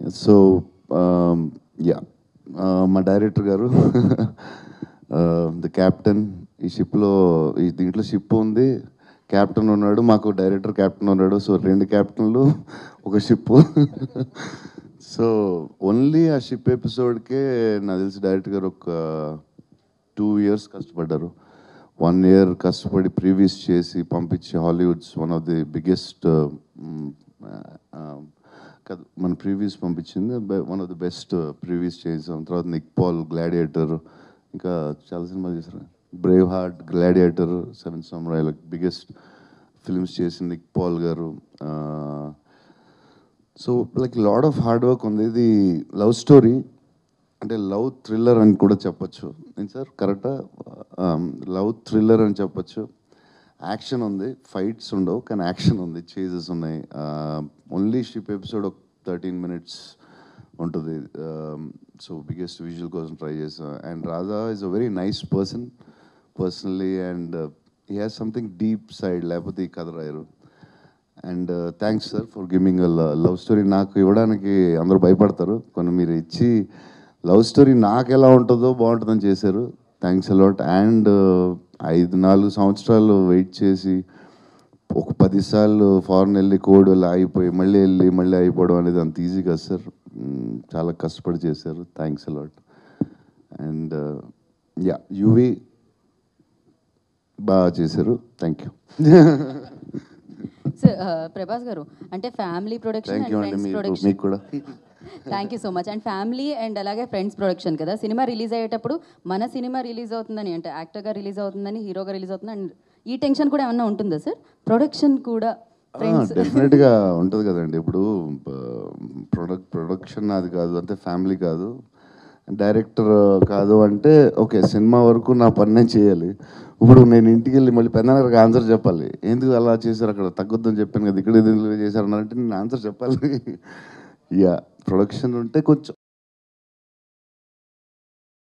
so yeah మా director గారు the captain ఈ షిప్లో ఈ దీంట్లో షిప్ ఉంది క్యాప్టెన్ ఉన్నాడు మాకు డైరెక్టర్ క్యాప్టెన్ ఉన్నాడు సో రెండు క్యాప్టెన్లు ఒక షిప్ సో ఓన్లీ ఆ షిప్ ఎపిసోడ్కే నాకు తెలిసి డైరెక్టర్ గారు ఒక టూ ఇయర్స్ కష్టపడ్డారు వన్ ఇయర్ కష్టపడి ప్రీవియస్ చేసి పంపించి Hollywood's one of the biggest కాదు మన ప్రీవియస్ పంపించింది one of the best previs చేసాం తర్వాత నిక్ పాల్ గ్లాడియేటర్ ఇంకా చాలా సినిమాలు చేశారు Braveheart Gladiator Seven Samurai biggest films చేసిన నిక్ పాల్ గారు so like lot of hard work ఉంది ఇది లవ్ స్టోరీ అంటే లవ్ థ్రిల్లర్ అని కూడా చెప్పొచ్చు ఏం సార్ కరెక్టా లవ్ థ్రిల్లర్ అని చెప్పొచ్చు యాక్షన్ ఉంది ఫైట్స్ ఉండవు కానీ యాక్షన్ ఉంది చేజెస్ ఉన్నాయి ఓన్లీ షిప్ ఎపిసోడ్ ఒక థర్టీన్ మినిట్స్ ఉంటుంది సో బిగ్గెస్ట్ విజువల్ కోసం ట్రై చేసాం and Radha is a very nice person personally and he has something deep side లేకపోతే ఈ కథ రాయరు and thanks sir for giving love story నాకు ఇవ్వడానికి అందరూ భయపడతారు కొన్ని మీరు ఇచ్చి లవ్ స్టోరీ నాకు ఎలా ఉంటుందో బాగుంటుందని చేశారు థ్యాంక్స్ అలాట్ అండ్ ఐదు నాలుగు సంవత్సరాలు వెయిట్ చేసి ఒక పదిసార్లు ఫారెన్ వెళ్ళి కోడ్ వెళ్ళి ఆగిపోయి మళ్ళీ వెళ్ళి మళ్ళీ అయిపోవడం అనేది అంత ఈజీ కాదు సార్ మ్, చాలా కష్టపడి చేశారు thanks a lot and yeah UV బాగా చేశారు థ్యాంక్ యూ సార్ ప్రభాస్ గారు అంటే family production thank and you అండి ఫ్రెండ్స్ మీకు ప్రొడక్షన్ మీకు కూడా thank you so much and family and అలాగే ఫ్రెండ్స్ ప్రొడక్షన్ కదా సినిమా రిలీజ్ అయ్యేటప్పుడు మన సినిమా రిలీజ్ అవుతుందని అంటే యాక్టర్గా రిలీజ్ అవుతుందని హీరోగా రిలీజ్ అవుతుంది అండ్ ఈ టెన్షన్ కూడా ఏమన్నా ఉంటుందా సార్ ప్రొడక్షన్ కూడా ఫ్రెండ్స్ డెఫినెట్గా ఉంటుంది కదండి ఇప్పుడు ప్రొడక్ట్ ప్రొడక్షన్ అది కాదు అంటే ఫ్యామిలీ కాదు డైరెక్టర్ కాదు అంటే ఓకే సినిమా వరకు నా పని నేను చేయాలి ఇప్పుడు నేను ఇంటికి వెళ్ళి మళ్ళీ పెద్దనగర్కి ఆన్సర్ చెప్పాలి ఎందుకు అలా చేశారు అక్కడ తగ్గొద్దని చెప్పాను కదా ఇక్కడ ఎందుకు చేశారు అంటే నేను ఆన్సర్ చెప్పాలి యా ప్రొడక్షన్ ఉంటే కొంచెం